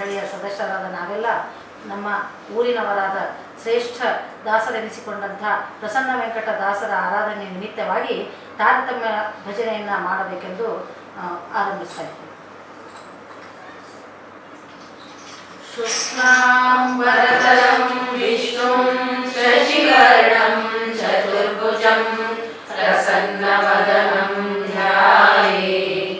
ಮಂಡಳಿಯ ಸದಸ್ಯರಾದ ನಾವೆಲ್ಲ ನಮ್ಮ ಊರಿನವರಾದ ಶ್ರೇಷ್ಠ ದಾಸರೆನಿಸಿಕೊಂಡಂಥ ಪ್ರಸನ್ನ ವೆಂಕಟ ದಾಸರ ಆರಾಧನೆ ನಿಮಿತ್ತವಾಗಿ ತಾರತಮ್ಯ ಭಜನೆಯನ್ನು ಮಾಡಬೇಕೆಂದು ಆ, ಆರಂಭಿಸ್ತಾ ಇದ್ದೀವಿ शुक्लाम्बरधरं विष्णुं शशिवर्णं चतुर्भुजं प्रसन्नवदनं ध्याये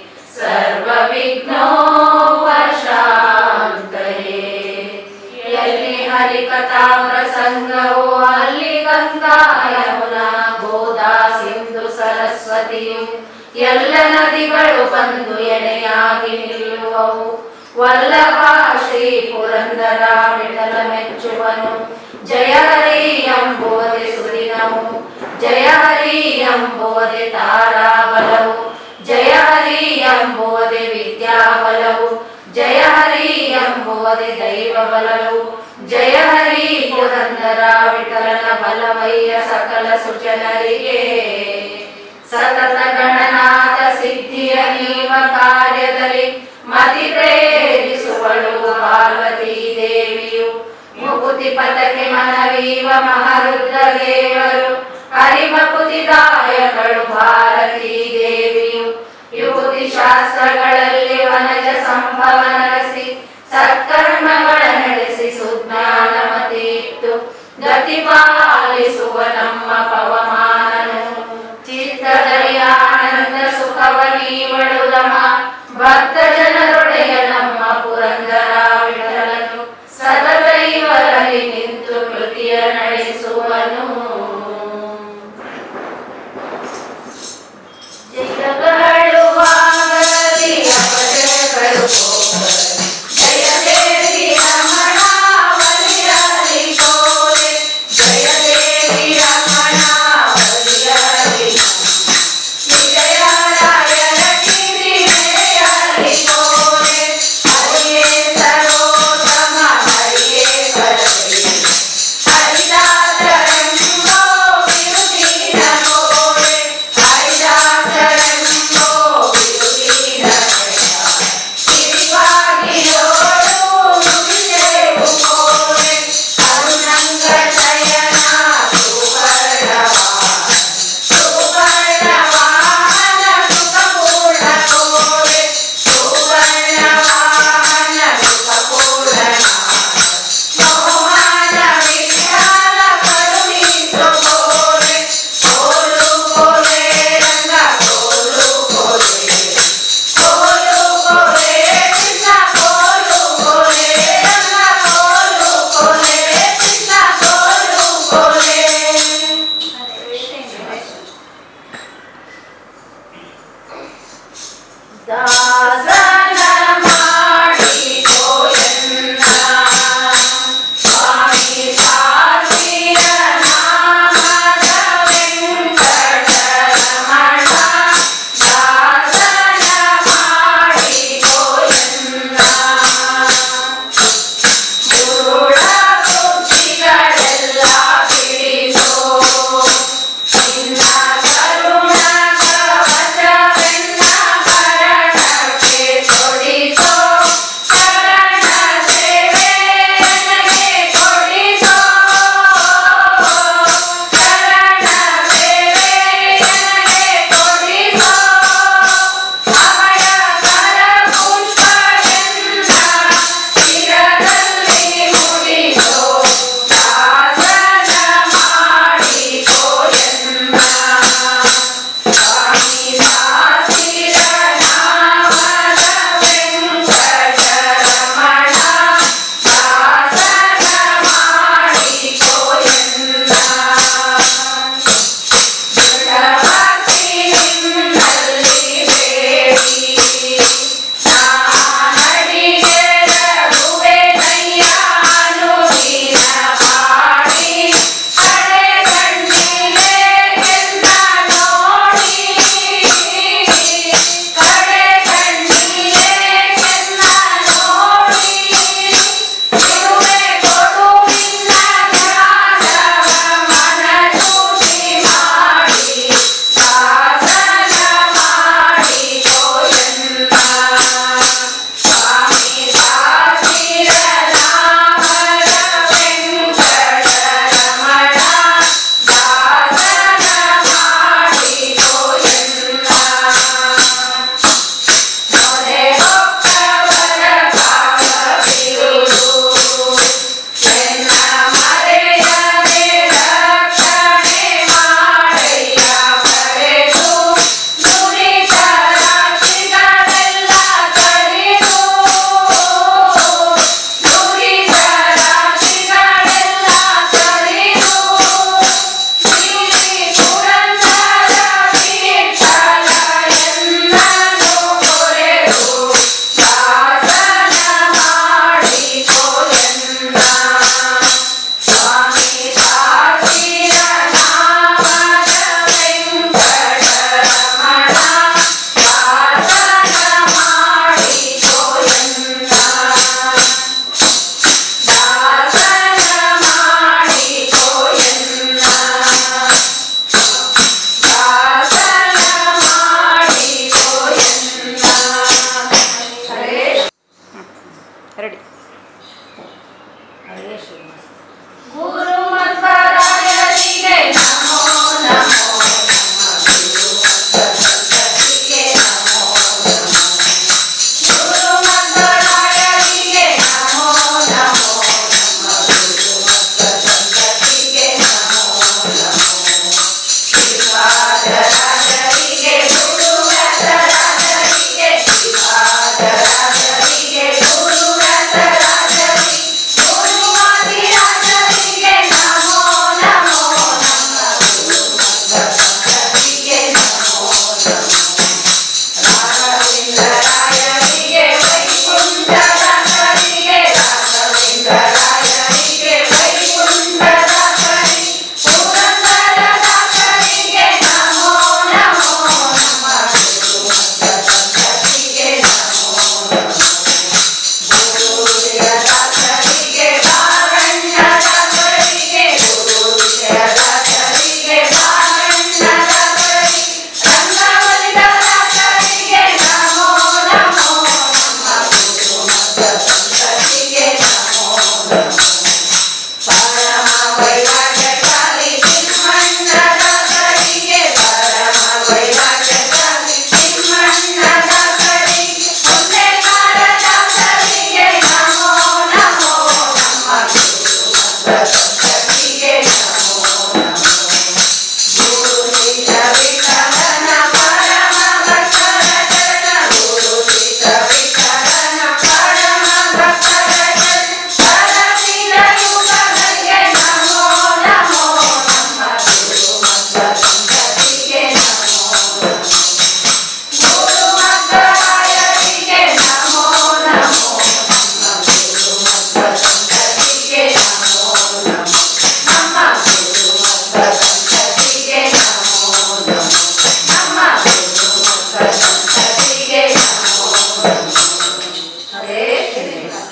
सर्वविघ्नोपशान्तये ಎಲ್ಲಿ ಹರಿಕಥಾ ಪ್ರಸಂಗವು ಅಲ್ಲಿ ಗಂಗಾ ಯಮುನಾ ಗೋದಾ ಸಿಂಧು ಸರಸ್ವತಿಯು ಎಲ್ಲ ನದಿಗಳು ಬಂದು ಎಣೆಯಾಗಿ ನಿಲ್ಲುವವು ವಲ್ಲಭ ಶ್ರೀ ಪುರಂದರ ವಿಠಲ ಮೆಚ್ಚುವನು ಜಯ ಹರಿ ಎಂಬುವುದೇ ಸುದಿನವು ಜಯ ಹರಿ ಎಂಬುವುದೇ ತಾರಾಬಲವು ಜಯ ಹರಿ ಎಂಬುವುದೇ ವಿದ್ಯಾಬಲವು ಜಯ ಹರಿ ಎಂಬುವುದೇ ದೈವ ಬಲವು ಜಯ ಹರಿ ಪುರಂದರ ವಿಠಲನ ಬಲವಯ್ಯ ಸಕಲ ಸುಜನರಿಗೆ ಸತತ ಗಣನಾಥ ಸಿದ್ಧಿಯ ನೀವ ಕಾರ್ಯದಲ್ಲಿ ಮತಿ ಪ್ರೇರಿಸುವಳು ಪಾರ್ವತೀ ದೇವಿಯು ಮುಕುತಿ ಪದಕ್ಕೆ ಮನವೀವ ಮಹಾರುದ್ರ ದೇವರು ಹರಿಮಕುತಿದಾಯಕಳು ಭಾರತೀ ದೇವಿಯು ಯುವತಿ ಶಾಸ್ತ್ರಗಳಲ್ಲಿ ವನಜ ಸಂಭವ ನಡೆಸಿ ಸತ್ಕರ್ಮಗಳ ನಡೆಸಿ ಸುಜ್ಞಾನಮತಿ ಇತ್ತು ಗತಿ ಪಾಲಿಸುವ ನಮ್ಮ ಪವಮಾನನು ಚಿತ್ತದಲ್ಲಿ ಆನಂದ ಸುಖವ ನೀವಳು ರಮ ಭಕ್ತ ಜನರೊಡೆಯ ನಮ್ಮ ಪುರಂದರ ವಿಠಲನು ಸತತ ಇವರಲ್ಲಿ ನಿಂತು ಕೃತಿಯ ನಡೆಸುವನು ಜಯಗಳು ಆಗಲಿ ಅಪಜಯಗಳು ಹೋಗಲಿ. ಜಯ ಜಯ ಹರೇ ಶ್ರೀನಿವಾಸ ಗುರು ಮಧ್ವರಾಯರಿಗೆ ನಮೋ ನಮೋ ನಮ ಗುರು ಮಧ್ವರಾಯರಿಗೆ ನಮೋ ನಮೋ ಗುರು ಮಧ್ವರಾಯರಿಗೆ ನಮೋ ನಮೋ ನಮ ಗುರು ಮಧ್ವರಾಯರಿಗೆ ನಮೋ ನಮೋ ಶ್ರೀಪಾದರಾಜರಿಗೆ ಗುರುರಥರಾಜರಿಗೆ ಶ್ರೀಪಾದರಾಜರಿಗೆ ಗುರುರಥರಾಜರಿಗೆ ಗುರುವಾದಿರಾಜರಿಗೆ ನಮೋ ನಮೋ ನಮ ಗುರುಮಧ್ವರಾಯರಿಗೆ ನಮೋ ನಮೋ ರಾಘವೇಂದ್ರರಾಯರಿಗೆ ವೈಕುಂಠದಾಸರಿಗೆ ರಾಘವೇಂದ್ರರಾಯರಿಗೆ ವೈಕುಂಠದಾಸರಿಗೆ ಪುರಂದರದಾಸರಿಗೆ ನಮೋ ನಮೋ ನಮ ಗುರುಮಧ್ವರಾಯರಿಗೆ ನಮೋ ನಮೋ ಗುರುವಿರದಾಸರಿಗೆ ಬಾರಣ್ಣದಾಸರಿಗೆ ಗುರುವಿರದಾಸರಿಗೆ ಬಾರಣ್ಣದಾಸರಿಗೆ ರಂಗವಲಿದಾಸರಿಗೆ ನಮೋ ನಮೋ ನಮ್ಮ ಗುರುಮಧ್ವರಾಯರಿಗೆ ನಮೋ ನಮೋ ಪರಮ ವೈರಾಗ್ಯಕಾರಿ ತಿಮ್ಮಣ್ಣದಾಸರಿಗೆ ಪರಮ ವೈರಾಗ್ಯಕಾರಿ ತಿಮ್ಮಣ್ಣದಾಸರಿಗೆ ಮುಂದೆ ಕಾರದಾಸರಿಗೆ ನಮೋ ನಮೋ ನಮ್ಮ ಗುರುಮಧ್ವರಾಯರಿಗೆ ನಮೋ ನಮೋ ಗುರು ವಿಠಲನ ಪರಮ ಭಕ್ತರ ಚರಣ ಗುರು ವಿಠಲನ ಪರಮ ಭಕ್ತರ ಚರಣ ಶರಣಿನ ಯುಗಗಳಿಗೆ ನಮೋ ನಮೋ ನಮ್ಮ ಗುರು ಮಧ್ವರಾಯರಿಗೆ ನಮೋ ನಮೋ ಗುರು ಮಧ್ವರಾಯರಿಗೆ ನಮೋ ನಮೋ ನಮ್ಮ ಗುರು ಮಧ್ವರಾಯರಿಗೆ ನಮೋ ನಮೋ ನಮ್ಮ ಗುರು ಮಧ್ವರಾಯರಿಗೆ ನಮೋ ನಮೋ ನಮ್ಮ ಗುರು ಮಧ್ವರಾಯರಿಗೆ ನಮೋ ನಮೋ ಹರೇ ಶ್ರೀನಿವಾಸ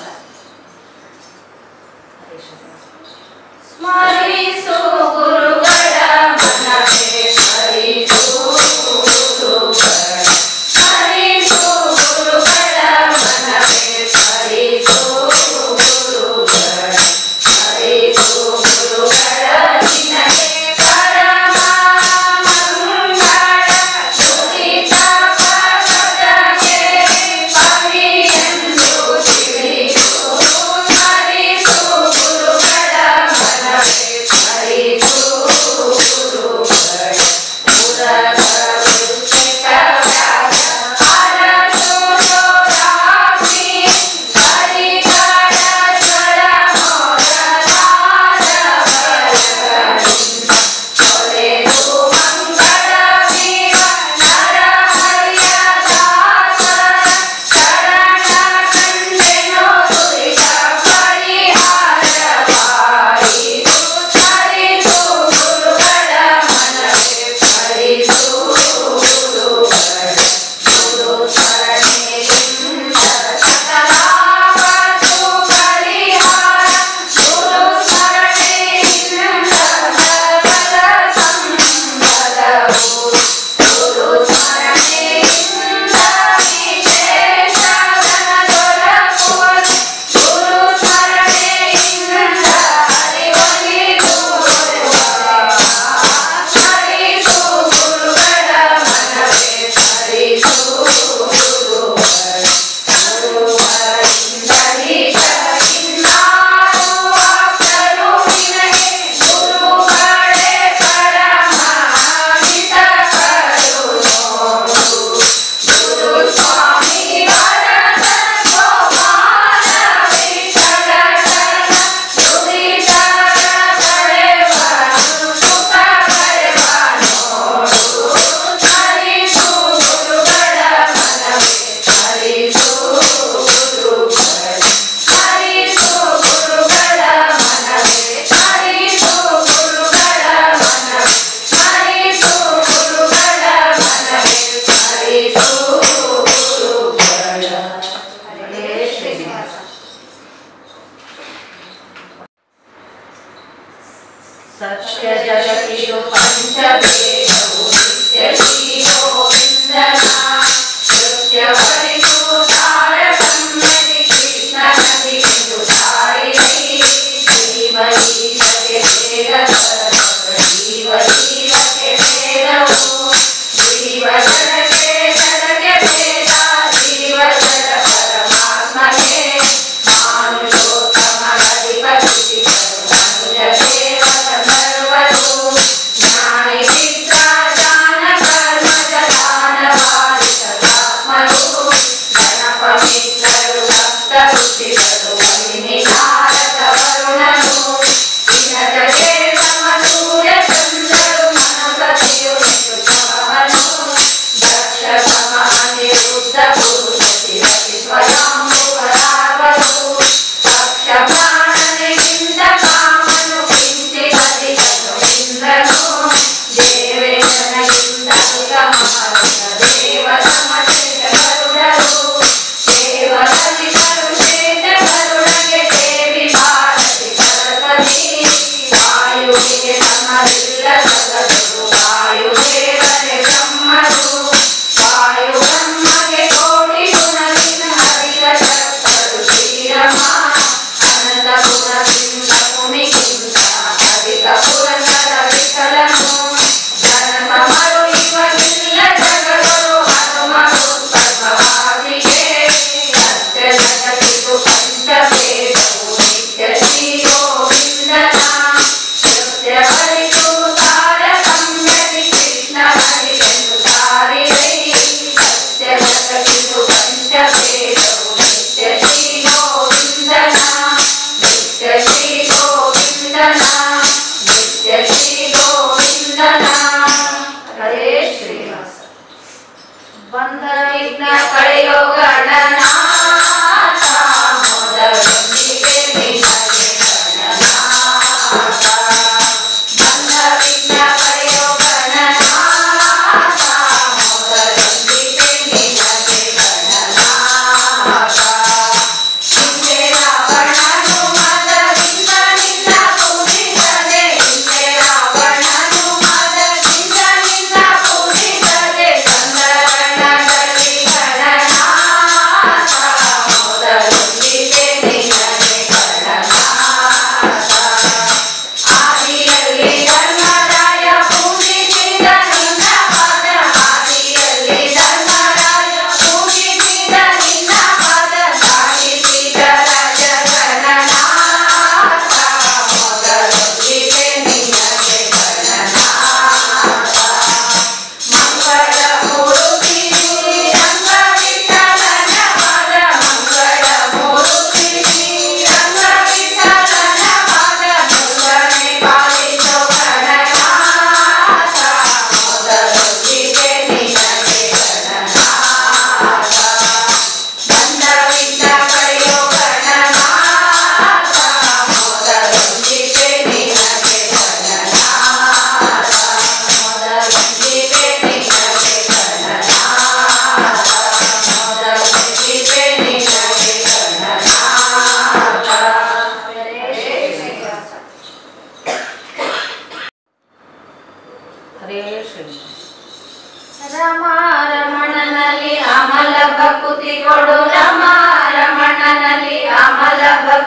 ಹರೇ ಶ್ರೀನಿವಾಸ ಸ್ಮರಿಸು ಗುರುಗಳ ಮನವೇ ಸ್ಮರಿಸು ಗುರುಗಳ ಸ್ಮರಿಸು ಗುರುಗಳ ಮನವೇ ಸ್ಮರಿಸು ಗುರುಗಳ ಸ್ಮರಿಸು ಗುರುಗಳ ನಿನಗೆ ಪರಮ ಮಂಗಳ ಸುರಿತ ಪರ್ವತಕ್ಕೆ ಪವಿಯೆಂದು ತಿಳಿಸು ಸ್ಮರಿಸು ಗುರುಗಳ ಮನವೇ ಸ್ಮರಿಸು ಗುರುಗಳ ಹರೇ ಶ್ರೀನಿವಾಸ ಸತ್ಯ ಜಗತಿಯು ಪಂಚವೇದವು ನಿತ್ಯ ಶ್ರೀ ಗೋವಿಂದನ ನೃತ್ಯವರಿಗೂ ತಾರ ಸಂಗತಿ ಕೃಷ್ಣ ನದಿ ಸಾರಿ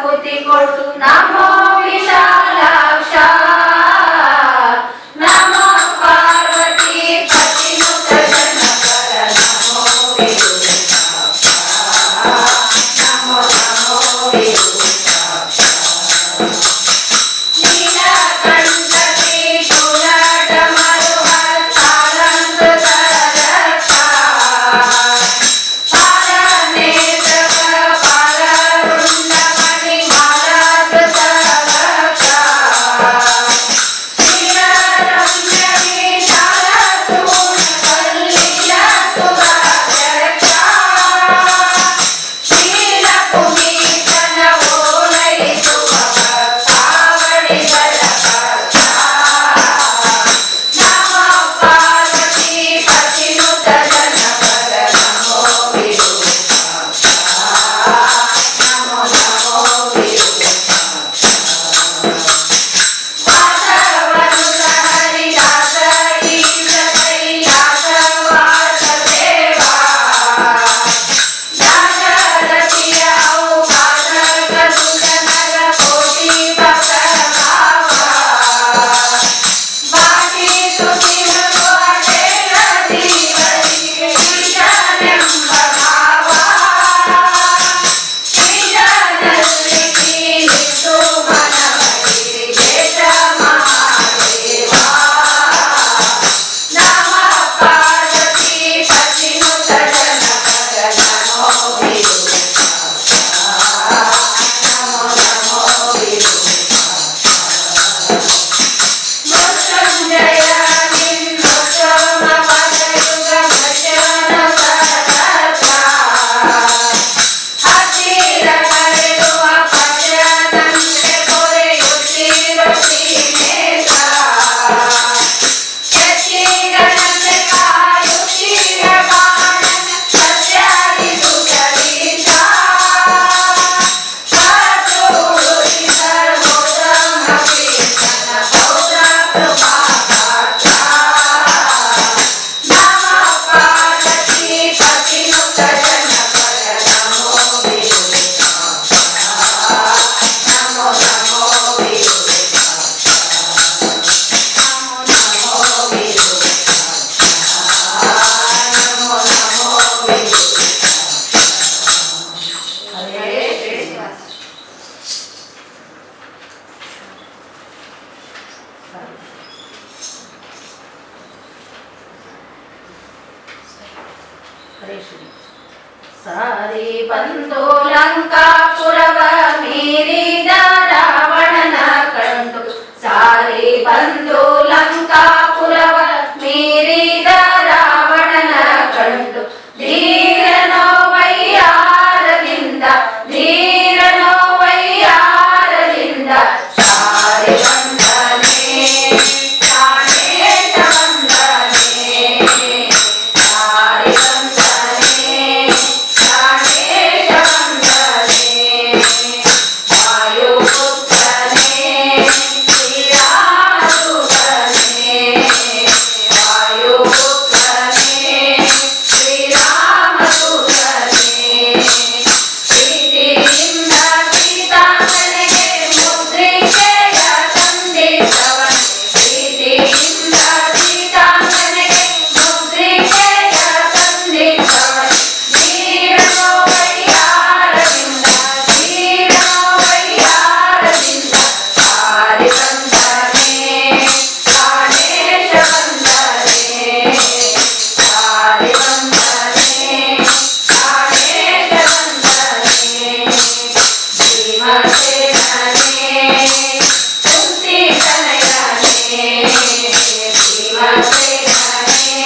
ಆಹುತಿ ಕೊಟ್ಟು ನಮೋ ವಿಶಾಲಾಕ್ಷ ನಮೋ ಪಾರ್ವತಿ ಪತಿನುತ ಜನಪರ ನಮೋ ವಿರೂಪಾಕ್ಷ ನಮೋ ನಮೋ ವಿರೂಪಾಕ್ಷ ನೀಲಕಂಠಿ ಶೂಲಟ ಮರುಹಸ್ತಾಲಂಕೃತ ರಕ್ಷ ಪಾಲನೇತ್ರಕ ಪಾಲವೃಂದಮಣಿ ಮಾಲಾಕೃತ ರಕ್ಷ ಶ್ರೀರಮ್ಯಮಿ ಶಾಲತೂನ ಕಲ್ಲಿಲ ಸುಭಾರಕ್ಷ ಶೀಲಪುನೀತನ ಓಲೈಸು ಭಕ್ತಾವಳಿ ಬಲಭಕ್ಷ ನಮೋ ಪಾರ್ವತಿ ಪತಿನುತ ಜನಪರ ನಮೋ ವಿರೂಪಾಕ್ಷ ನಮೋ ನಮೋ ವಿರೂಪಾಕ್ಷ ವಾಸವನುತ ಹರಿದಾಸ ಈಶ ಕೈಲಾಸ ವಾಸದೇವಾ ನಮ ಪಾರ್ವತಿ ಪತಿನುತ ಜನಪದ ನಮೋ ವಿರೂಪಾಕ್ಷ ನಮೋ ನಮೋ ವಿರೂಪಾಕ್ಷ ಮೃತ್ಯುಂಜಯ ನಿನ್ನೋತ್ತಮ ಪದಯುಗ ಭಜನ ಸತತ ಹಸಿರ ಕರೆಯುವ ಪಚದಂತೆ ಕೊರೆಯುತ್ತಿರೋ ಶ್ರೀನೇಶ ಯತಿಗಣತೆ ಕಾಯುತ್ತಿರ ಬಾಣನ ಸತ್ಯಾದಿ ಸುಖದೀಶ ಸದ್ಗುರುತಿ ಸರ್ವೋತ್ತಮ ಕೀರ್ತನ ಪೌರ ಕೃಪಾಪಾತ್ರ ನಮ ಪಾರ್ವತಿ ಪತಿನುತ ಜನಪದ ನಮೋ ವಿರೂಪಾಕ್ಷ ನಮೋ ನಮೋ ವಿರೂಪಾಕ್ಷ ನಮೋ ನಮೋ ವಿರೂಪಾಕ್ಷ ನಮೋ ನಮೋ ವಿರೂಪಾಕ್ಷ ಹರೇ ಶ್ರೀನಿವಾಸ ಹರೇ ಶ್ರೀ ಸಾರಿ ಬಂದು ಲಂಕಾಪುರವ ಮೀರಿದ ರಾವಣನ ಕಂಡು ಸಾರಿ ಬಂದು ಲಂಕಾಪುರವ ಮೀರಿದ ರಾವಣನ ಕಂಡು ಧೀರನೋ ವೈಯಾರದಿಂದ ಧೀರನೋ ವೈಯಾರದಿಂದ ಸಾರಿ ಬಂದನೆ ಪ್ರಾಣೇಶ ಬಂದನೆ ಸಾರಿ ಬಂದನೆ ಪ್ರಾಣೇಶ ಬಂದನೆ ವಾಯುಪುತ್ರನೇ ಶ್ರೀರಾಮದೂತನೇ ವಾಯುಪುತ್ರನೇ ಶ್ರೀರಾಮದೂತನೇ ಪ್ರೀತಿಯಿಂದ ಸೀತಾಮನೆಗೆ ಮುದ್ರಿಕೆಯ ತಂದಿದ್ದವನೇ ಪ್ರೀತಿಯಿಂದ ಸೀತಾಮನೆಗೆ ಮುದ್ರಿಕೆಯ ತಂದಿದ್ದವನೇ ಧೀರನೋ ವೈಯಾರದಿಂದ ಧೀರನೋ ವೈಯಾರದಿಂದ ಸಾರಿ ಬಂದನೆ ಪ್ರಾಣೇಶ ಬಂದನೆ ಸಾರಿ ಬಂದನೆ ಪ್ರಾಣೇಶ ಬಂದನೆ ಭೀಮಸೇನನೇ ಕುಂತಿತನಯನೇ ಭೀಮಸೇನನೇ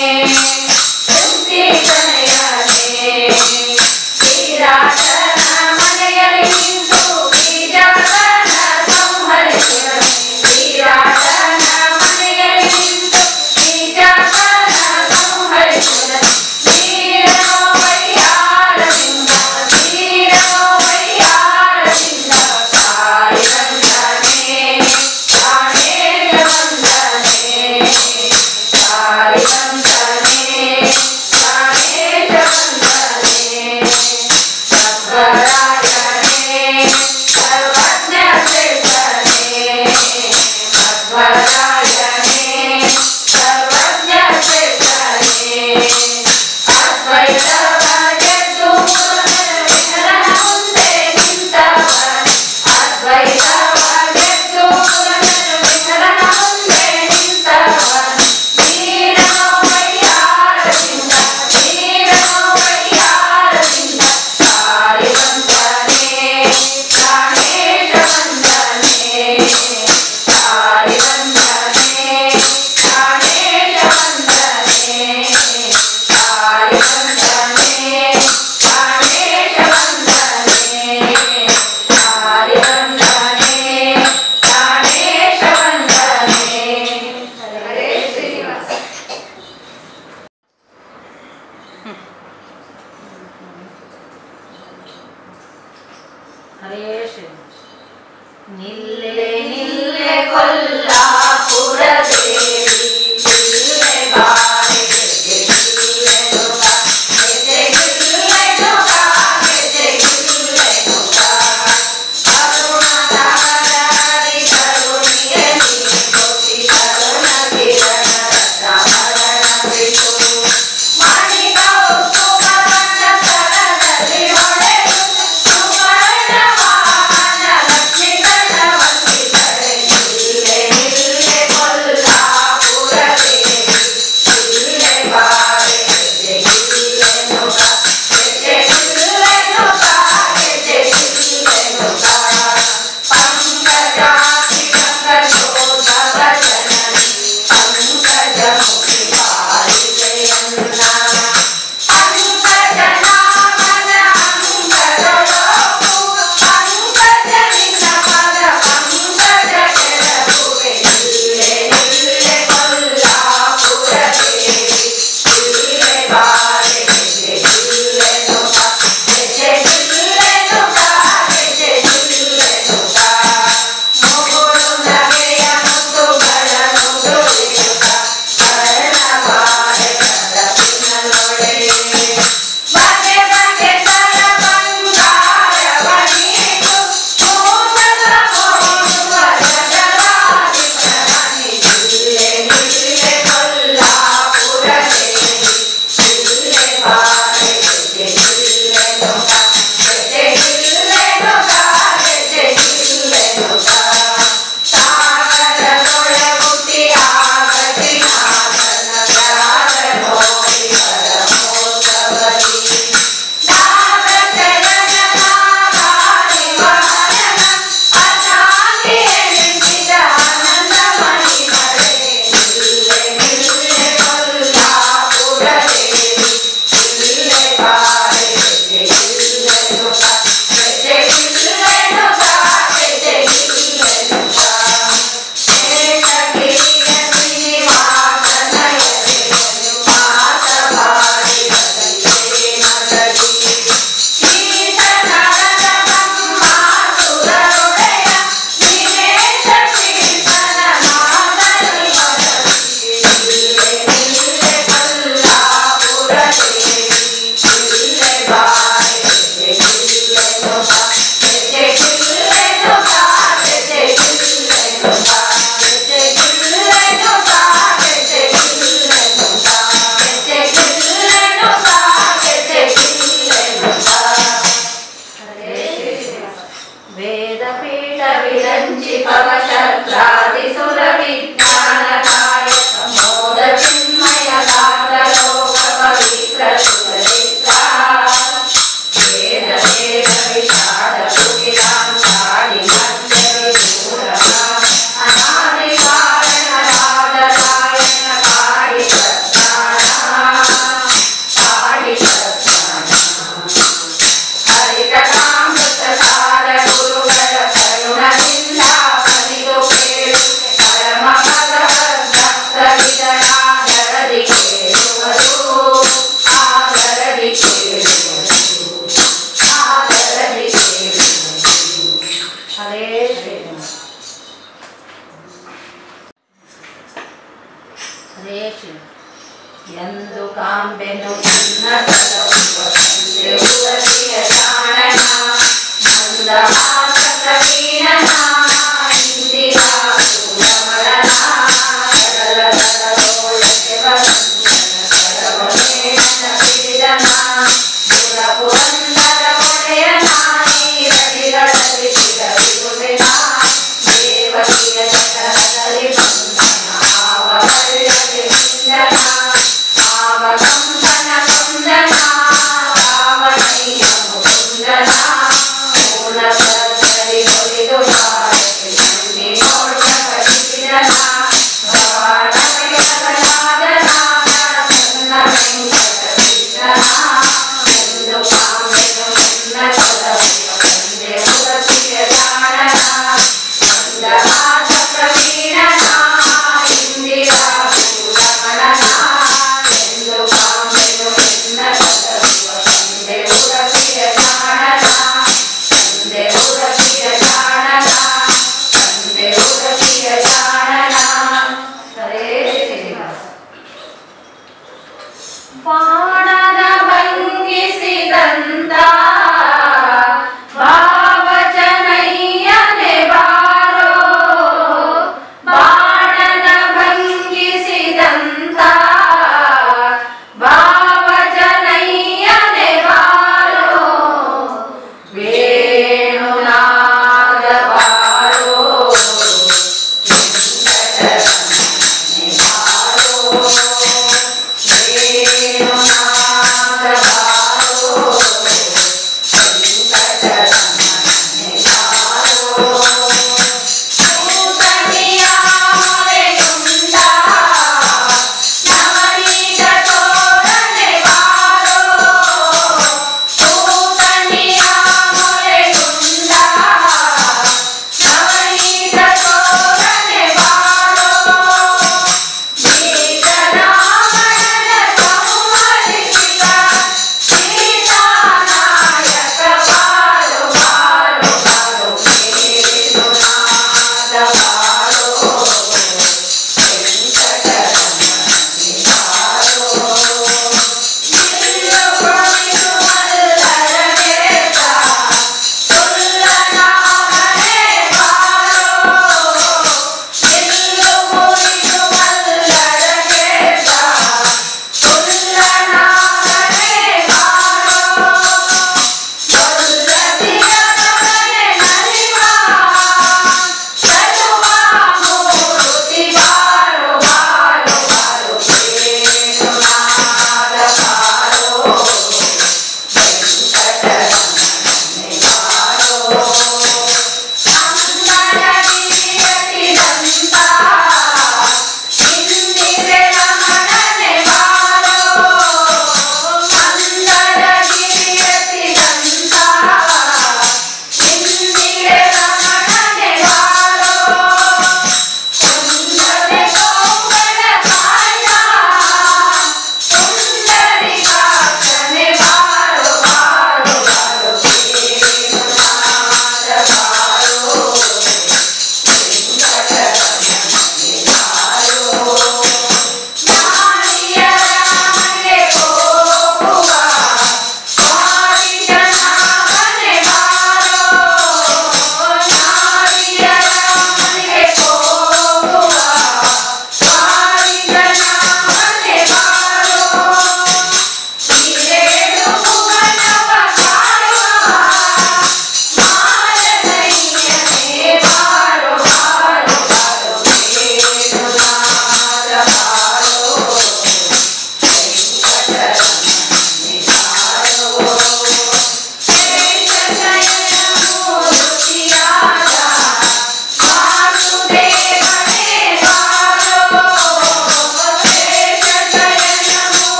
ಕುಂತಿತನಯನೇ ಶ್ರೀರಾಜನ ಮನೆಯಲ್ಲಿ ನಿಂತು ಬೀಜವನ ಸಂಹರಿಸಿದನು ಶ್ರೀರಾಜನ ಮನೆಯಲ್ಲಿ ನಿಂತು ಬೀಜವನ ಸಂಹರಿಸಿದನು ಧೀರನೋ ವೈಯಾರದಿಂದ ಧೀರನೋ ವೈಯಾರದಿಂದ ಶ್ರೀನಿವಾಸ ನಿಲ್ಲೆ ನಿಲ್ಲೆ ಕೊಲ್ಲಾಪುರ ದೇವಿ ನಿಲ್ಲೆ ಬಾರೆ ಗೆಜ್ಜೆ ನುಗ ಗೆಜ್ಜೆ ಗಿಲ್ಲೆ ನುಗ ಗೆಜ್ಜೆ ಗಿಲ್ಲೆ ನುಗ ಕರುಣಾಧಾರಿ ಕರುಣಿಗೆ ನೀ ಕರುಣ ಕಿರಣ ರತ್ನಾಭರಣ ಬಿಟ್ಟು ಮಣಿ ಕೌಸ್ತುಭವನ್ನ ಕರದಲ್ಲಿ ಹೊಡೆದು ಸುವರ್ಣ ವಾಹನ ಲಕ್ಷ್ಮೀ ಗಣವಂತಿತಳೆ ನಿಲ್ಲೆ ನಿಲ್ಲೆ ಕೊಲ್ಲಾಪುರ ದೇವಿ ನಿಲ್ಲೆ ಬಾರೆ ಗೆಜ್ಜೆ ಗಿಲ್ಲೆ ನುಗ ಗೆಜ್ಜೆ ಗಿಲ್ಲೆ ನುಗ ಗೆಜ್ಜೆ ಗಿಲ್ಲೆ ನುಗ ಪಂಕಜಾಕ್ಷಿ ಗಂಗಶೋಧವ ಜನನಿ ಪಂಕಜಮುಖಿ ಪಾಲಿಕೆಯನ್ನ ಪಂಕಜನಾಮನ ಅಂಗದೊಳಗು ಪಂಕಜನಿನ ಪದ ಪಂಕಜ ಕೆಳಗುವೆ ನಿಲ್ಲೆ ನಿಲ್ಲೆ ಕೊಲ್ಲಾಪುರ ದೇವಿ ನಿಲ್ಲೆ ಬಾರೆ ಗೆಜ್ಜೆ ಗಿಲ್ಲೆ ನುಗ ಗೆಜ್ಜೆ ಗಿಲ್ಲೆ ನುಗ ಗೆಜ್ಜೆ ಗಿಲ್ಲೆ ನುಗ ಮುಗುಳು ನಗೆಯ ಮುತ್ತುಗಳನ್ನು ದುಡಿಯುತ್ತ ಕರ್ಣವಾರೆ ಕದಪಿನ ನೊಳೆ ಬಗೆ ಬಗೆ ಸರ ಬಂಗಾರವನಿತು ಮೋದಕ ಮೋದುವ ಜಗದಾಧಿಪನಿ ನಿಲ್ಲೆ ನಿಲ್ಲೆ ಕೊಲ್ಲಾಪುರ ದೇವಿ ನಿಲ್ಲೆ ಬಾರೆ ಗೆಜ್ಜೆ ಗಿಲ್ಲೆ ನುಗ ಗೆಜ್ಜೆ ಗಿಲ್ಲೆ ನುಗ ಗೆಜ್ಜೆ ಗಿಲ್ಲೆ ನುಗ ಸಾಗರದೊಳಗುಟ್ಟಿ ಆಗತಿ ನಾಗನ ತ್ಯಾಗ ನೋಡಿ ಪರಮೋತ್ಸವದಿ ವೇದಪೀಠ ವಿರಂಚಿ ಪವಶತ್ರಾದಿ ಸುರ ವಿಜ್ಞಾನಕಾಯ ಸಮೋದ ಚಿನ್ಮಯ ಗಾತ್ರ ಲೋಕ ಪವಿತ್ರ ಸುರಚಿತ್ರ ವೇದ ವೇದ ವಿಷಾದ ಕುಟಿಲಾಂ ಕಾಳಿ ಮಧ್ಯ ವಿದೂರ ಅನಾದಿ ಕಾರಣ ರಾಜರಾಯಣ ಕಾಳಿ ಪ್ರಜ್ಞಾನ ಕಾಳಿ ಪ್ರಜ್ಞಾನ ಹರಿಕಥಾಮೃತಸಾರ ಗುರುಗಳ ಕರುಣದಿಂದ ಪನಿದು ಕೇಳು ಪರಮ ಭಕ್ತವಿದರಾದರದಿ ಕೇಳುವರು ಆದರದಿ ಕೇಳುವರು ಆದರದಿ ಕೇಳುವರು ಹರೇ ಶ್ರೀನಿವಾಸ ಹರೇ ಶ್ರೀನಿವಾಸ ಎಂದು ಕಾಂಬೆನು ಚಿನ್ನ ಸದೌಪಸಂದೆ ಉದರಿಯ ಜಾಣನ ಮಂದಹಾಸ ಪ್ರವೀಣನ ಇಂದಿರಾ ಸುರಮರನ ಕಡಲ ಕಡಲೋಳಕ್ಕೆ ಬಂದನ ಕಡವನೇನ ಬಿಡಿದನ ಪುರ ಪುರಂದರ ಒಡೆಯನ ನೀರಡಿಗಳಲ್ಲಿ ಚಿರವಿರುವೆನ ದೇವಕಿಯ ಜಠರದಲ್ಲಿ ಬಂದನ ಆವ ಕಳ್ಳಗೆ ಹಿಂದನ ಆವ ಕಂಸನ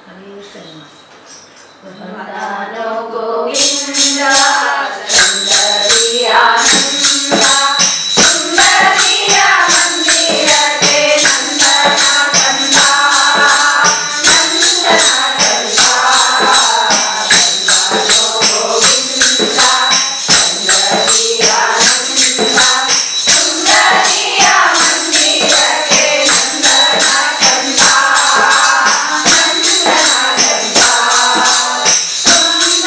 ಹರೇ ಶ್ರೀನಿವಾಸ ಬಂದನು ಗೋವಿಂದ ಸುಂದರಿಯ ನಂದ ಸುಂದರಿಯ ಮಂದಿರಕ್ಕೆ ನಂದನ ಕಂದ ನಂದನ ಕಂದ ಬಂದನು ಗೋವಿಂದ ಸುಂದರಿಯ ನಂದ ಸುಂದರಿಯ ಮಂದಿರಕ್ಕೆ ನಂದನ ಕಂದ ನಂದನ ಕಂದ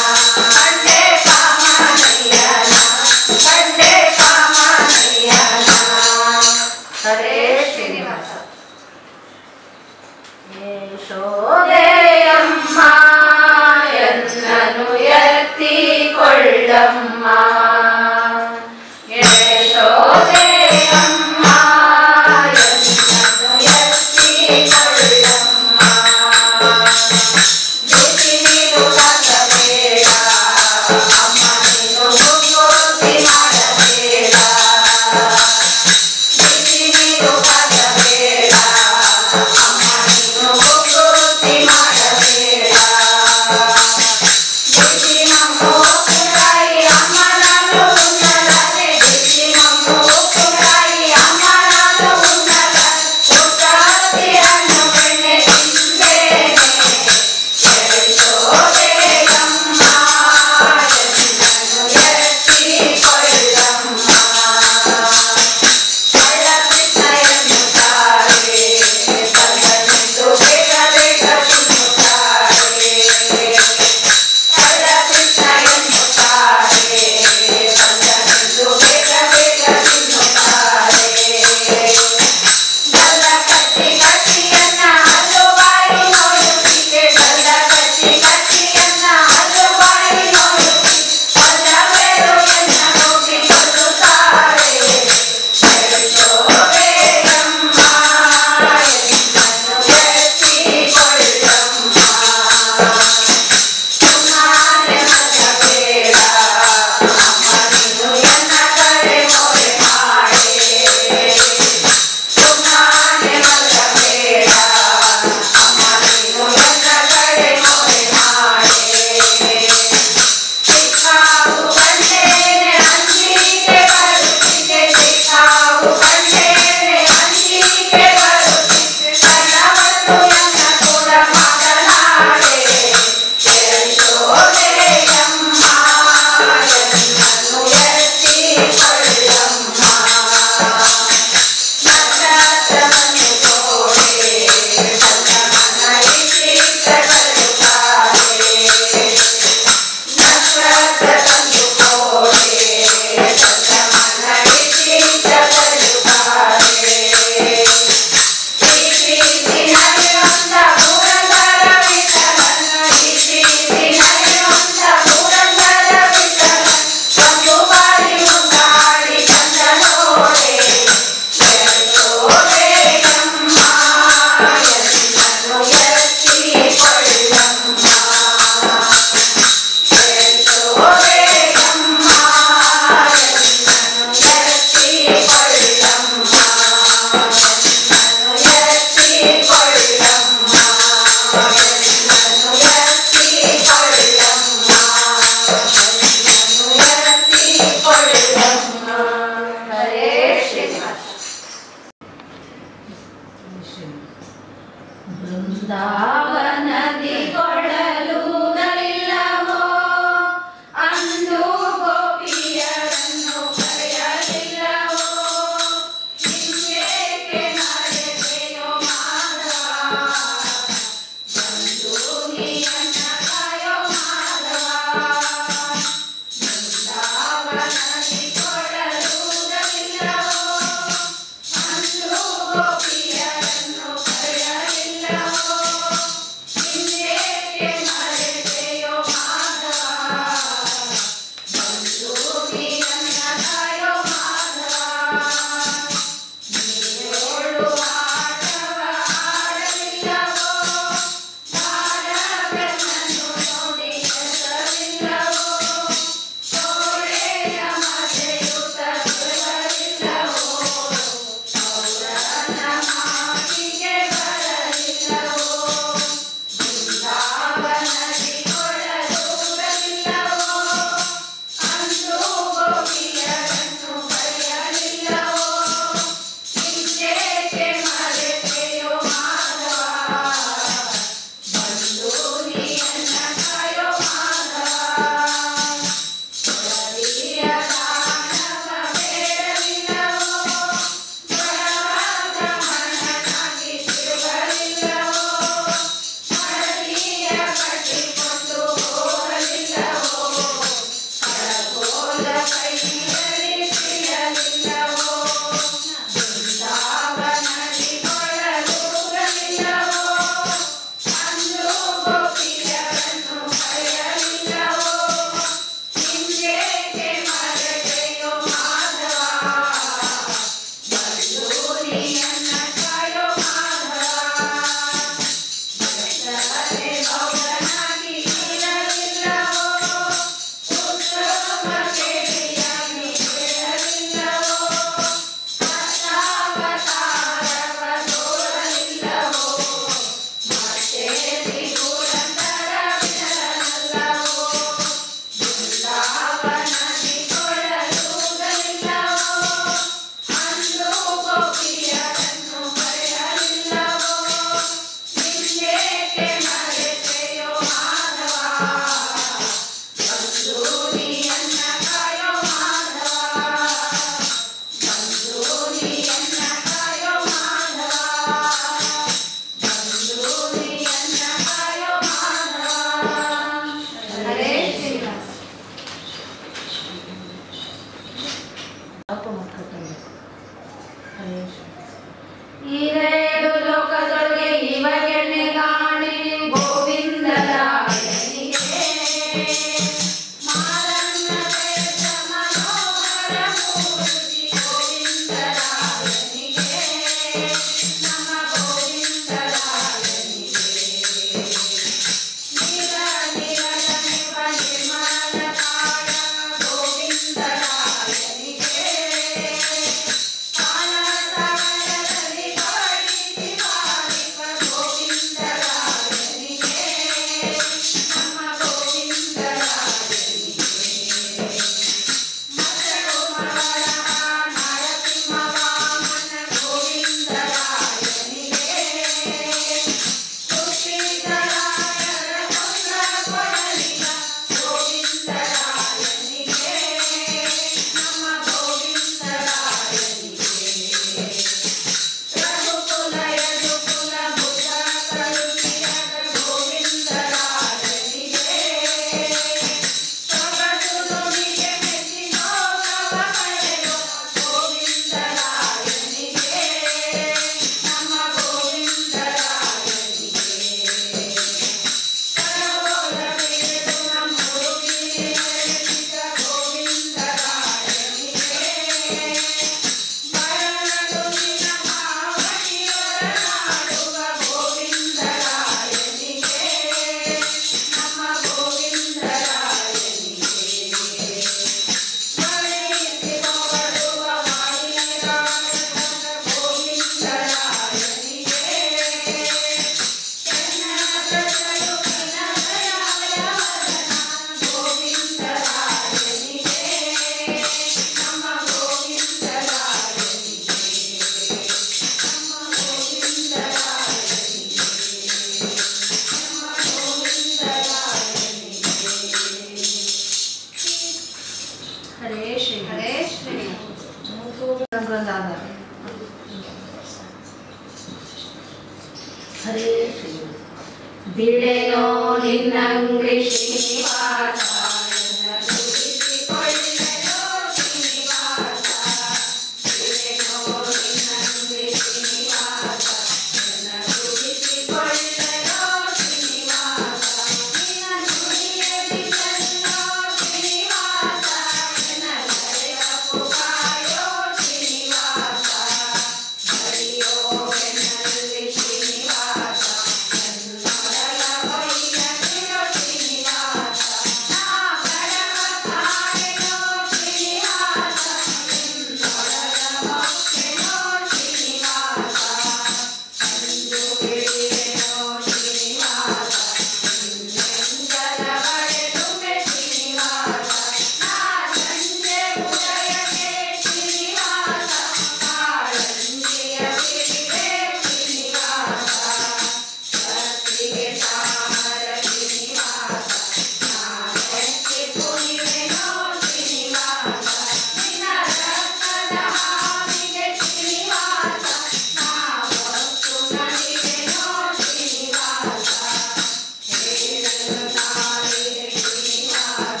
ಬಿಡೆನೋ ನಿನ್ನಂಗ್ರಿ ಶ್ರೀನಿವಾಸ ಎನ್ನ ನುಡಿಸಿಕೊಳ್ಳೆನೋ ಶ್ರೀನಿವಾಸ ಬಿಡೆನೋ ನಿನ್ನಂಗ್ರಿ ಶ್ರೀನಿವಾಸ ಎನ್ನ ನುಡಿಸಿಕೊಳ್ಳೆನೋ ಶ್ರೀನಿವಾಸ ನಿನ್ನ ನುಡಿಯಲ್ಲಿ ಚೆನ್ನೋ ಶ್ರೀನಿವಾಸ ಎನ್ನ ಕರೆಯ ಪುಕಾರೋ ಶ್ರೀನಿವಾಸ ಹರಿಯೋ ಎನ್ನಲ್ಲಿ ಶ್ರೀನಿವಾಸ ನನ್ನೊಡಲ ಬೈಯ ತಿರೋ ಶ್ರೀನಿವಾಸ ನಾ ಬಡವ ಕಾಣೆನೋ ಶ್ರೀನಿವಾಸ ನಿನ್ನೊಡಲ ಭಕ್ತೆನೋ ಶ್ರೀನಿವಾಸ ಅಂದು ಹಿಡಿಯೆನೋ ಶ್ರೀನಿವಾಸ ನಿನ್ನೆಂದಲ ಬಳೆದುವೆ ಶ್ರೀನಿವಾಸ ನಾ ಸಂಜೆ ಉದಯಕ್ಕೆ ಶ್ರೀನಿವಾಸ ಕಾಳಂಜಿಯ ಬಿಡಿವೆ ಶ್ರೀನಿವಾಸ ಭಕ್ತಿಗೆ ಸಾಮರ ಶ್ರೀನಿವಾಸ ನಾನೆತ್ತಿ ಕುಣಿವೆನೋ ಶ್ರೀನಿವಾಸ ನಿನ್ನ ರಕ್ತದ ಹಾವಿಗೆ ಶ್ರೀನಿವಾಸ ನಾ ಹೊತ್ತು ನಡಿವೆನೋ ಶ್ರೀನಿವಾಸ ಹೇಳಲು ನಾಲಿಗೆ ಶ್ರೀನಿವಾಸ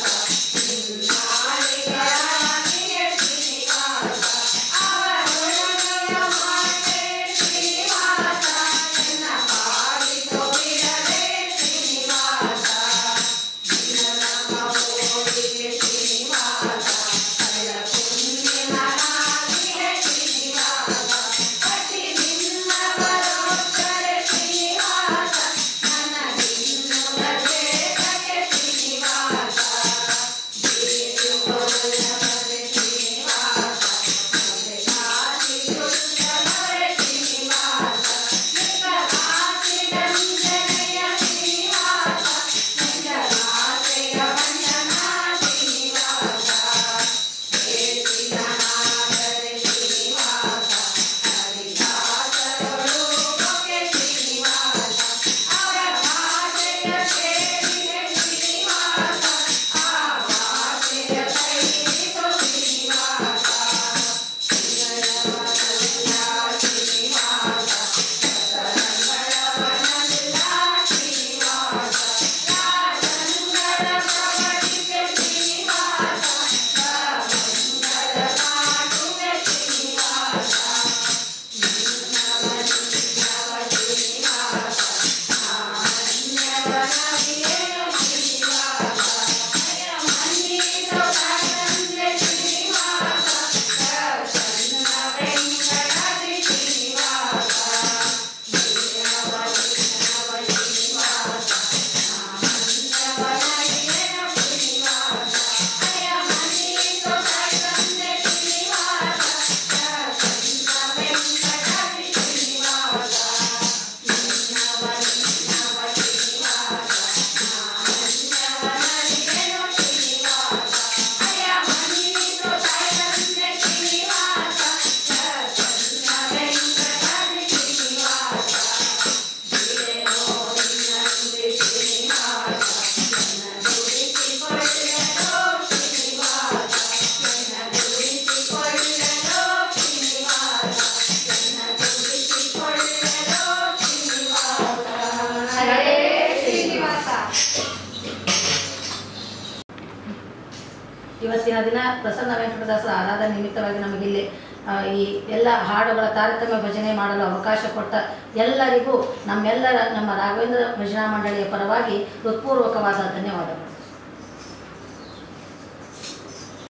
ನಿನ್ನಾಳಿಗೆ ಶ್ರೀನಿವಾಸ ಅವರೊಳಗೆಯ ಮಾತೆ ಶ್ರೀನಿವಾಸ ಎನ್ನ ಪಾಲಿಸೋ ಬಿಡದೆ ಶ್ರೀನಿವಾಸ ನಿನ್ನ ನಮ್ಮ ಓದಿಗೆ ಶ್ರೀನಿವಾಸ ಅಲ್ಲ ಪುಣ್ಯನ ನಾಲಿಗೆ ಶ್ರೀನಿವಾಸ ಅತಿ ನಿನ್ನ ಬರೋತ್ತರೆ ಶ್ರೀನಿವಾಸ ನನ್ನ ನಿನ್ನ ಬೇಕಕ್ಕೆ ಶ್ರೀನಿವಾಸ ಬೀರುಗೊಲ್ಲವರೆ ಶ್ರೀನಿವಾಸ ಮತ್ತೆ ಕಾಸಿಗೊಲ್ಲವರೆ ಶ್ರೀನಿವಾಸ ನಿನ್ನ ಕಾಸಿದಂಜನೆಯ ಶ್ರೀನಿವಾಸ ನಿನ್ನ ಆಸೆಯ ವಂದನ ಶ್ರೀನಿವಾಸ ಕೇಳಿದನಾದರೆ ಶ್ರೀನಿವಾಸ ಹರಿದಾಸರೊಳು ಬಗೆ ಶ್ರೀನಿವಾಸ ಅವರ ಭಾಷೆಯ ಕೇಳಿದೆ ಶ್ರೀನಿವಾಸ ಆ ಭಾಷೆಯ ಕೈಗಿಸೋ ಶ್ರೀನಿವಾಸ ಶ್ರೀನಿವಾಸ ಸತರಂಗಳವನಲ್ಲ ಶ್ರೀನಿವಾಸ ರಾಜಂಗಳ ಪ್ರವಟಿಕೆ ಶ್ರೀನಿವಾಸ ಮಂಗಳ ಮಾಡುವೆ ಶ್ರೀನಿವಾಸ ನಿನ್ನವ ನಿನ್ನವ ಶ್ರೀನಿವಾಸ ನಾಮನ್ಯವನವಿಯೇನು ಶ್ರೀನಿವಾಸ ಅಯ ಮನ್ನಿಸೋ ಕಾಕಂದ್ರೆ ಶ್ರೀನಿವಾಸ ಪ್ರಸನ್ನ ವೆಂಕಟಾದ್ರಿ ಶ್ರೀನಿವಾಸ ನಿನ್ನವ ನಿನ್ನವ ಶ್ರೀನಿವಾಸ ನಾಮನ್ಯವನವಿಯೇನು ಶ್ರೀನಿವಾಸ ಅಯ ಮನ್ನಿಸೋ ಕಾಕಂದ್ರೆ ಶ್ರೀನಿವಾಸ ಪ್ರಸನ್ನ ವೆಂಕಟಾದ್ರಿ ಶ್ರೀನಿವಾಸ ನಿನ್ನವ ನಿನ್ನವ ಶ್ರೀನಿವಾಸ ನಾಮನ್ಯವನವಿಯೇನು ಶ್ರೀನಿವಾಸ ಅಯ ಮನ್ನಿಸೋ ಕಾಕಂದ್ರೆ ಶ್ರೀನಿವಾಸ ಪ್ರಸನ್ನ ವೆಂಕಟಾದ್ರಿ ಶ್ರೀನಿವಾಸ ಬಿಡೆನೋ ನಿನ್ನಂದೆ ಶ್ರೀನಿವಾಸ ನನ್ನ ನುಡಿಸಿಕೊಳ್ಳೆನೋ ಶ್ರೀನಿವಾಸ ನನ್ನ ನುಡಿಸಿಕೊಳ್ಳೆನೋ ಶ್ರೀನಿವಾಸ ನನ್ನ ನುಡಿಸಿಕೊಳ್ಳೆನೋ ಶ್ರೀನಿವಾಸ ಹರೇ ಶ್ರೀನಿವಾಸ ಇವತ್ತಿನ ದಿನ ಪ್ರಸನ್ನ ವೆಂಕಟದಾಸರ ಆರಾಧನೆ ನಿಮಿತ್ತವಾಗಿ ನಮಗಿಲ್ಲಿ ಆ, ಈ ಎಲ್ಲ ಹಾಡುಗಳ ತಾರತಮ್ಯ ಭಜನೆ ಮಾಡಲು ಅವಕಾಶ ಕೊಟ್ಟ ಎಲ್ಲರಿಗೂ ನಮ್ಮೆಲ್ಲರ ನಮ್ಮ ರಾಘವೇಂದ್ರ ಭಜನಾ ಮಂಡಳಿಯ ಪರವಾಗಿ ಹೃತ್ಪೂರ್ವಕವಾದ ಧನ್ಯವಾದಗಳು